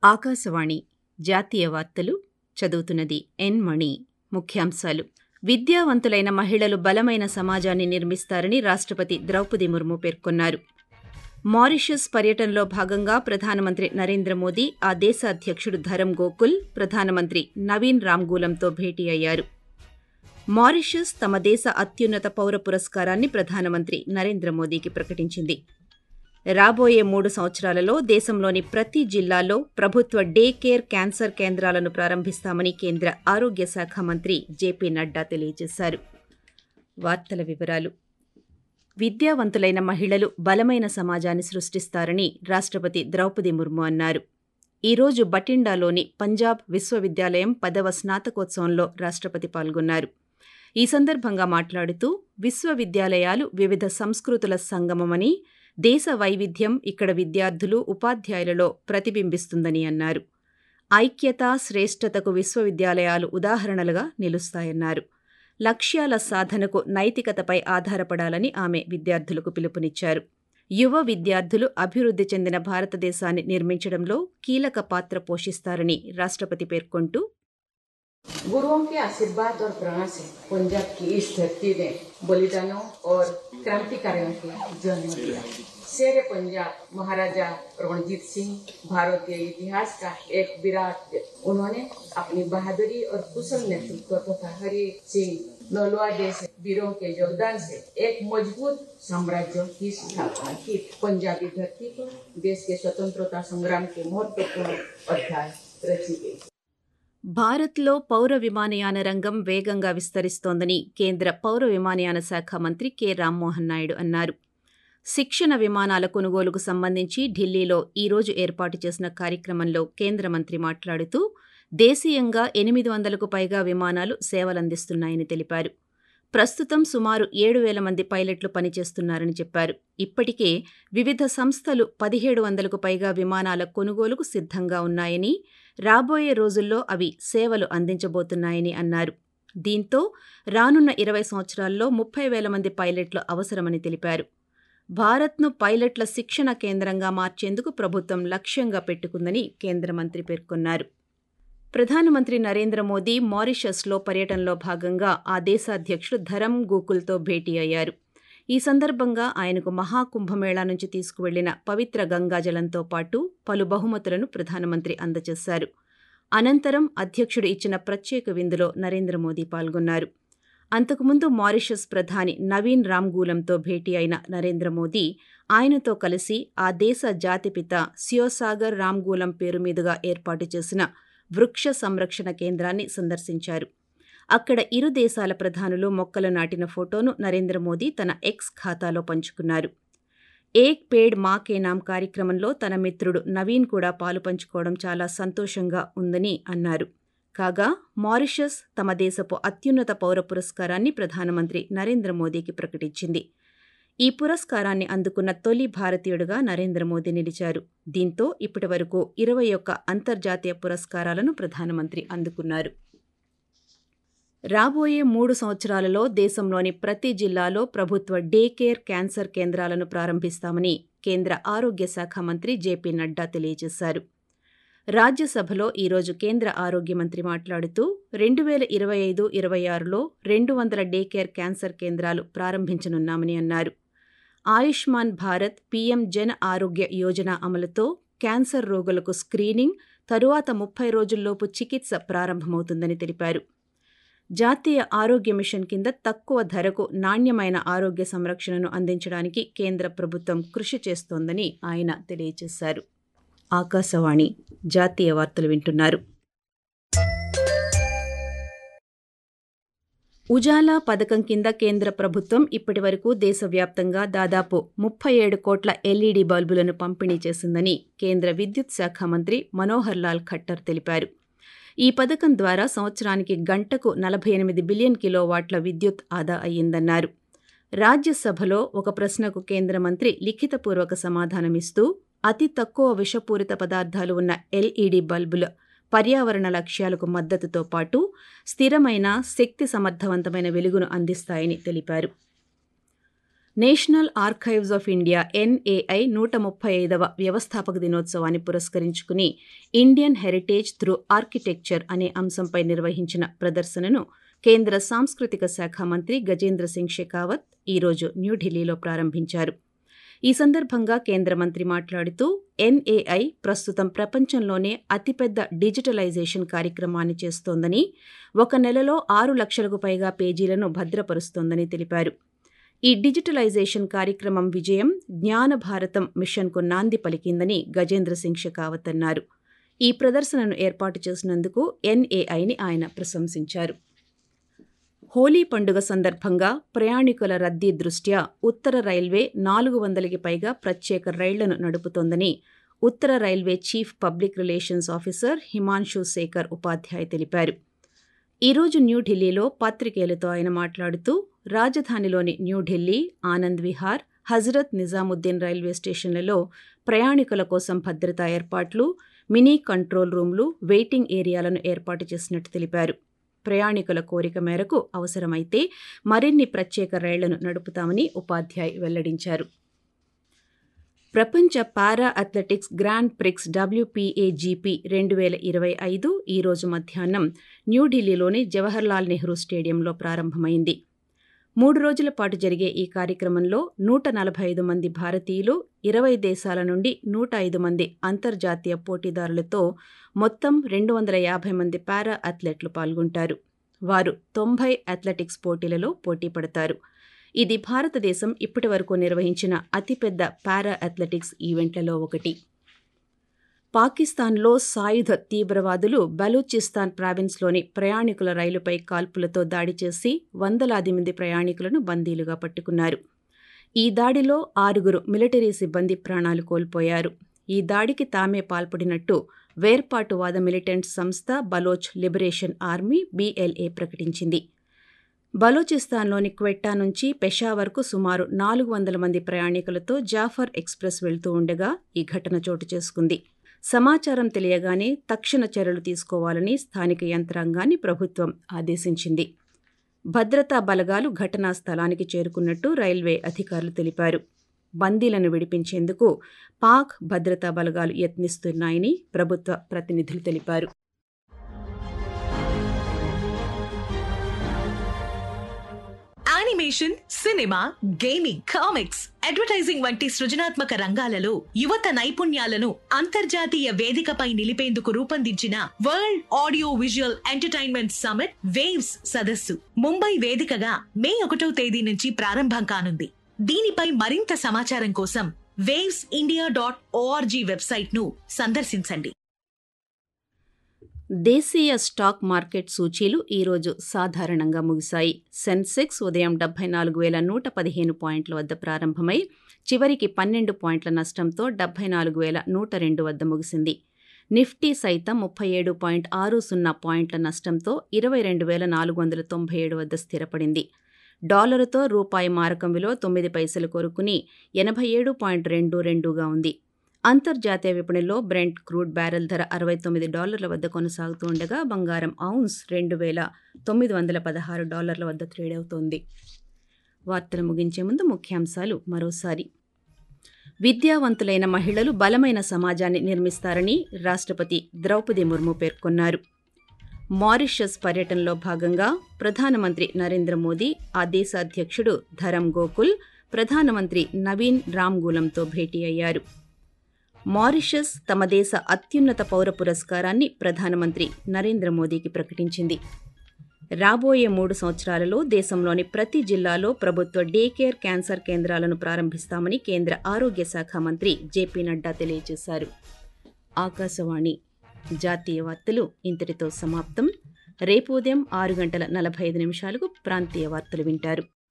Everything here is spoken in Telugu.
ఆకాశవాణి జాతీయ వార్తలు చదువుతున్నది ఎన్ మణి ముఖ్యాంశాలు విద్యావంతులైన మహిళలు బలమైన సమాజాన్ని నిర్మిస్తారని రాష్ట్రపతి ద్రౌపది ముర్ము పేర్కొన్నారు మారిషస్ పర్యటనలో భాగంగా ప్రధానమంత్రి నరేంద్ర మోదీ ఆ దేశ అధ్యక్షుడు ధరం గోకుల్ ప్రధానమంత్రి నవీన్ రామ్గూలంతో భేటీ అయ్యారు మారిషస్ తమ దేశ అత్యున్నత పౌర పురస్కారాన్ని ప్రధానమంత్రి నరేంద్ర మోదీకి ప్రకటించింది రాబోయే మూడు సంవత్సరాలలో దేశంలోని ప్రతి జిల్లాలో ప్రభుత్వ డే కేర్ క్యాన్సర్ కేంద్రాలను ప్రారంభిస్తామని కేంద్ర ఆరోగ్య శాఖ మంత్రి జేపీ నడ్డా తెలియజేశారు వార్తల వివరాలు విద్యావంతులైన మహిళలు బలమైన సమాజాన్ని సృష్టిస్తారని రాష్ట్రపతి ద్రౌపది ముర్ము అన్నారు ఈరోజు బటిండాలోని పంజాబ్ విశ్వవిద్యాలయం పదవ స్నాతకోత్సవంలో రాష్ట్రపతి పాల్గొన్నారు ఈ సందర్భంగా మాట్లాడుతూ విశ్వవిద్యాలయాలు వివిధ సంస్కృతుల సంగమమని దేశ వైవిధ్యం ఇక్కడ విద్యార్థులు ఉపాధ్యాయులలో ప్రతిబింబిస్తుందని అన్నారు ఐక్యత శ్రేష్టతకు విశ్వవిద్యాలయాలు ఉదాహరణలుగా నిలుస్తాయన్నారు లక్ష్యాల సాధనకు నైతికతపై ఆధారపడాలని ఆమె విద్యార్థులకు పిలుపునిచ్చారు యువ విద్యార్థులు అభివృద్ధి చెందిన భారతదేశాన్ని నిర్మించడంలో కీలక పాత్ర పోషిస్తారని రాష్ట్రపతి పేర్కొంటూ गुरुओं के आशीर्वाद और प्रेरणा से पंजाब की इस धरती ने बलिदानों और क्रांतिकारियों को जन्म दिया शेर पंजाब महाराजा रणजीत सिंह भारतीय इतिहास का एक विराट व्यक्ति उन्होंने अपनी बहादुरी और कुशल नेतृत्व तथा हरि सिंह नलवा जैसे वीरों के योगदान से एक मजबूत साम्राज्य की स्थापना की पंजाबी धरती पर देश के स्वतंत्रता संग्राम के महत्वपूर्ण अध्याय रची गई భారత్లో పౌర విమానయాన రంగం వేగంగా విస్తరిస్తోందని కేంద్ర పౌర విమానయాన శాఖ మంత్రి కె రామ్మోహన్ నాయుడు అన్నారు శిక్షణ విమానాల కొనుగోలుకు సంబంధించి ఢిల్లీలో ఈరోజు ఏర్పాటు చేసిన కార్యక్రమంలో కేంద్ర మంత్రి మాట్లాడుతూ దేశీయంగా ఎనిమిది వందలకు పైగా విమానాలు సేవలందిస్తున్నాయని తెలిపారు ప్రస్తుతం సుమారు ఏడు వేల మంది పైలట్లు పనిచేస్తున్నారని చెప్పారు ఇప్పటికే వివిధ సంస్థలు పదిహేడు వందలకు పైగా విమానాల కొనుగోలుకు సిద్ధంగా ఉన్నాయని రాబోయే రోజుల్లో అవి సేవలు అందించబోతున్నాయని అన్నారు దీంతో రానున్న ఇరవై సంవత్సరాల్లో ముప్పై వేల మంది పైలట్లు అవసరమని తెలిపారు భారత్ను పైలట్ల శిక్షణ కేంద్రంగా మార్చేందుకు ప్రభుత్వం లక్ష్యంగా పెట్టుకుందని కేంద్ర మంత్రి పేర్కొన్నారు ప్రధానమంత్రి నరేంద్ర మోదీ మారిషస్లో పర్యటనలో భాగంగా ఆ దేశ అధ్యక్షుడు ధరం గోకుల్తో భేటీ అయ్యారు ఈ సందర్భంగా ఆయనకు మహాకుంభమేళా నుంచి తీసుకువెళ్లిన పవిత్ర గంగాజలంతో పాటు పలు బహుమతులను ప్రధానమంత్రి అందజేశారు అనంతరం అధ్యక్షుడు ఇచ్చిన ప్రత్యేక విందులో నరేంద్ర మోదీ పాల్గొన్నారు అంతకుముందు మారిషస్ ప్రధాని నవీన్ రామ్గూలంతో భేటీ అయిన నరేంద్ర మోదీ ఆయనతో కలిసి ఆ దేశ జాతిపిత సియోసాగర్ రామ్గూలం పేరు మీదుగా ఏర్పాటు చేసిన వృక్ష సంరక్షణ కేంద్రాన్ని సందర్శించారు అక్కడ ఇరు దేశాల ప్రధానులు మొక్కలు నాటిన ఫోటోను నరేంద్ర మోదీ తన ఎక్స్ ఖాతాలో పంచుకున్నారు ఏక్ పేడ్ మా కే నామ్ కార్యక్రమంలో తన మిత్రుడు నవీన్ కూడా పాలు పంచుకోవడం చాలా సంతోషంగా ఉందని అన్నారు కాగా మారిషస్ తమ దేశపు అత్యున్నత పౌర పురస్కారాన్ని ప్రధానమంత్రి నరేంద్ర మోదీకి ప్రకటించింది ఈ పురస్కారాన్ని అందుకున్న తొలి భారతీయుడుగా నరేంద్ర మోదీ నిలిచారు దీంతో ఇప్పటి వరకు ఇరవై ఒక్క అంతర్జాతీయ పురస్కారాలను ప్రధానమంత్రి అందుకున్నారు రాబోయే మూడు సంవత్సరాలలో దేశంలోని ప్రతి జిల్లాలో ప్రభుత్వ డే కేర్ క్యాన్సర్ కేంద్రాలను ప్రారంభిస్తామని కేంద్ర ఆరోగ్య శాఖ మంత్రి జేపీ నడ్డా తెలియజేశారు రాజ్యసభలో ఈరోజు కేంద్ర ఆరోగ్య మంత్రి మాట్లాడుతూ రెండు వేల ఇరవై ఐదు ఇరవై ఆరులో రెండు వందల డే కేర్ క్యాన్సర్ కేంద్రాలు ప్రారంభించనున్నామని అన్నారు ఆయుష్మాన్ భారత్ పీఎం జన్ ఆరోగ్య యోజన అమలుతో క్యాన్సర్ రోగులకు స్క్రీనింగ్ తరువాత ముప్పై రోజుల్లోపు చికిత్స ప్రారంభమవుతుందని తెలిపారు జాతీయ ఆరోగ్య మిషన్ కింద తక్కువ ధరకు నాణ్యమైన ఆరోగ్య సంరక్షణను అందించడానికి కేంద్ర ప్రభుత్వం కృషి చేస్తోందని ఆయన తెలియజేశారు ఆకాశవాణి జాతీయ వార్తలు వింటున్నారు ఉజాలా పథకం కింద కేంద్ర ప్రభుత్వం ఇప్పటి వరకు దేశవ్యాప్తంగా దాదాపు ముప్పై ఏడు కోట్ల ఎల్ఈడీ బల్బులను పంపిణీ చేసిందని కేంద్ర విద్యుత్ శాఖ మంత్రి మనోహర్ లాల్ ఖట్టర్ తెలిపారు ఈ పథకం ద్వారా సంవత్సరానికి గంటకు నలభై ఎనిమిది బిలియన్ కిలోవాట్ల విద్యుత్ ఆదా అయ్యిందన్నారు రాజ్యసభలో ఒక ప్రశ్నకు కేంద్ర మంత్రి లిఖితపూర్వక సమాధానమిస్తూ అతి తక్కువ విషపూరిత పదార్థాలు ఉన్న ఎల్ఈడీ బల్బుల పర్యావరణ లక్ష్యాలకు మద్దతుతో పాటు స్థిరమైన శక్తి సమర్థవంతమైన వెలుగును అందిస్తాయని తెలిపారు national archives of India N A I నూట ముప్పై ఐదవ వ్యవస్థాపక దినోత్సవాన్ని పురస్కరించుకుని ఇండియన్ హెరిటేజ్ త్రూ ఆర్కిటెక్చర్ అనే అంశంపై నిర్వహించిన ప్రదర్శనను కేంద్ర సాంస్కృతిక శాఖ మంత్రి గజేంద్ర సింగ్ షెకావత్ ఈరోజు న్యూఢిల్లీలో ప్రారంభించారు ఈ సందర్భంగా కేంద్ర మంత్రి మాట్లాడుతూ ఎన్ఏఐ ప్రస్తుతం ప్రపంచంలోనే అతిపెద్ద డిజిటలైజేషన్ కార్యక్రమాన్ని చేస్తోందని ఒక నెలలో ఆరు లక్షలకు పైగా పేజీలను భద్రపరుస్తోందని తెలిపారు ఈ డిజిటలైజేషన్ కార్యక్రమం విజయం జ్ఞాన భారతం మిషన్కు నాంది పలికిందని గజేంద్ర సింగ్ షెకావత్ అన్నారు ఈ ప్రదర్శనను ఏర్పాటు చేసినందుకు ఎన్ఏఐని ఆయన ప్రశంసించారు హోలీ పండుగ సందర్భంగా ప్రయాణికుల రద్దీ దృష్ట్యా ఉత్తర రైల్వే నాలుగు వందలకి పైగా ప్రత్యేక రైళ్లను నడుపుతోందని ఉత్తర railway chief public relations officer Himanshu Shekhar Upadhyay తెలిపారు ఈరోజు న్యూఢిల్లీలో పాత్రికేయులతో ఆయన మాట్లాడుతూ రాజధానిలోని న్యూఢిల్లీ ఆనంద్ విహార్ హజరత్ నిజాముద్దీన్ రైల్వే స్టేషన్లలో ప్రయాణికుల కోసం భద్రతా ఏర్పాట్లు మినీ కంట్రోల్ రూమ్లు వెయిటింగ్ ఏరియాలను ఏర్పాటు చేసినట్టు తెలిపారు ప్రయాణికుల కోరిక మేరకు అవసరమైతే మరిన్ని ప్రత్యేక రైళ్లను నడుపుతామని ఉపాధ్యాయ్ వెల్లడించారు ప్రపంచ para athletics grand prix W P A G P రెండు వేల ఇరవై ఐదు ఈరోజు మధ్యాహ్నం న్యూఢిల్లీలోని జవహర్లాల్ నెహ్రూ స్టేడియంలో ప్రారంభమైంది మూడు రోజుల పాటు జరిగే ఈ కార్యక్రమంలో నూట నలభై ఐదు మంది భారతీయులు ఇరవై దేశాల నుండి నూట ఐదు మంది అంతర్జాతీయ పోటీదారులతో మొత్తం రెండు వందల యాభై మంది పారా అథ్లెట్లు పాల్గొంటారు వారు తొంభై అథ్లెటిక్స్ పోటీలలో పోటీ పడతారు ఇది భారతదేశం ఇప్పటి వరకు నిర్వహించిన అతిపెద్ద పారా అథ్లెటిక్స్ ఈవెంట్లలో ఒకటి పాకిస్తాన్లో సాయుధ తీవ్రవాదులు బలూచిస్తాన్ ప్రావిన్స్లోని ప్రయాణికుల రైలుపై కాల్పులతో దాడి చేసి వందలాది మంది ప్రయాణికులను బందీలుగా పట్టుకున్నారు ఈ దాడిలో ఆరుగురు మిలిటరీ సిబ్బంది ప్రాణాలు కోల్పోయారు ఈ దాడికి తామే పాల్పడినట్టు వేర్పాటువాద మిలిటెంట్ సంస్థ బలోచ్ లిబరేషన్ ఆర్మీ బీఎల్ఏ ప్రకటించింది బలూచిస్తాన్లోని క్వెట్టా నుంచి పెషావర్కు సుమారు నాలుగు వందల మంది ప్రయాణికులతో జాఫర్ ఎక్స్ప్రెస్ వెళ్తూ ఉండగా ఈ ఘటన చోటు చేసుకుంది సమాచారం తెలియగానే తక్షణ చర్యలు తీసుకోవాలని స్థానిక యంత్రాంగాన్ని ప్రభుత్వం ఆదేశించింది భద్రతా బలగాలు ఘటనా స్థలానికి చేరుకున్నట్టు రైల్వే అధికారులు తెలిపారు బందీలను విడిపించేందుకు పాక్ భద్రతా బలగాలు యత్నిస్తున్నాయని ప్రభుత్వ ప్రతినిధులు తెలిపారు animation cinema gaming comics advertising వంటి సృజనాత్మక రంగాలలో యువత నైపుణ్యాలను అంతర్జాతీయ వేదికపై నిలిపేందుకు రూపొందించిన world audio visual entertainment summit waves సదస్సు ముంబై వేదికగా మే ఒకటో తేదీ నుంచి ప్రారంభం కానుంది దీనిపై మరింత సమాచారం కోసం waves India dot O R G website ను సందర్శించండి దేశీయ స్టాక్ మార్కెట్ సూచీలు ఈరోజు సాధారణంగా ముగిశాయి సెన్సెక్స్ ఉదయం డెబ్బై నాలుగు వేల నూట పదిహేను పాయింట్ల వద్ద ప్రారంభమై చివరికి పన్నెండు పాయింట్ల నష్టంతో డెబ్బై నాలుగు వేల నూట రెండు వద్ద ముగిసింది నిఫ్టీ సైతం ముప్పై ఏడు పాయింట్ ఆరు సున్నా పాయింట్ల నష్టంతో ఇరవై రెండు వేల నాలుగు వందల తొంభై ఏడు వద్ద స్థిరపడింది డాలరుతో రూపాయి మారకం విలువ తొమ్మిది పైసలు కొరుకుని ఎనభై ఏడు పాయింట్ రెండు రెండుగా ఉంది అంతర్జాతీయ విపణిలో బ్రెంట్ క్రూడ్ బ్యారెల్ ధర అరవై తొమ్మిది డాలర్ల వద్ద కొనసాగుతూ ఉండగా బంగారం ఔన్స్ రెండు వేల తొమ్మిది వందల పదహారు డాలర్ల వద్ద ట్రేడ్ అవుతోంది వార్తలు ముగించే ముందు ముఖ్యాంశాలు మరోసారి విద్యావంతులైన మహిళలు బలమైన సమాజాన్ని నిర్మిస్తారని రాష్ట్రపతి ద్రౌపది ముర్ము పేర్కొన్నారు మారిషస్ పర్యటనలో భాగంగా ప్రధానమంత్రి నరేంద్ర మోదీ ఆ దేశ అధ్యక్షుడు ధరం గోకుల్ ప్రధానమంత్రి నవీన్ రామ్గూలంతో భేటీ అయ్యారు మారిషస్ తమ దేశ అత్యున్నత పౌర పురస్కారాన్ని ప్రధానమంత్రి నరేంద్ర మోదీకి ప్రకటించింది రాబోయే మూడు సంవత్సరాలలో దేశంలోని ప్రతి జిల్లాలో ప్రభుత్వ డే కేర్ క్యాన్సర్ కేంద్రాలను ప్రారంభిస్తామని కేంద్ర ఆరోగ్య శాఖ మంత్రి జేపీ నడ్డా తెలియజేశారు ఆకాశవాణి జాతీయ వార్తలు ఇంతటితో సమాప్తం రేపు ఉదయం ఆరు గంటల నలభై ఐదు నిమిషాలకు ప్రాంతీయ వార్తలు వింటారు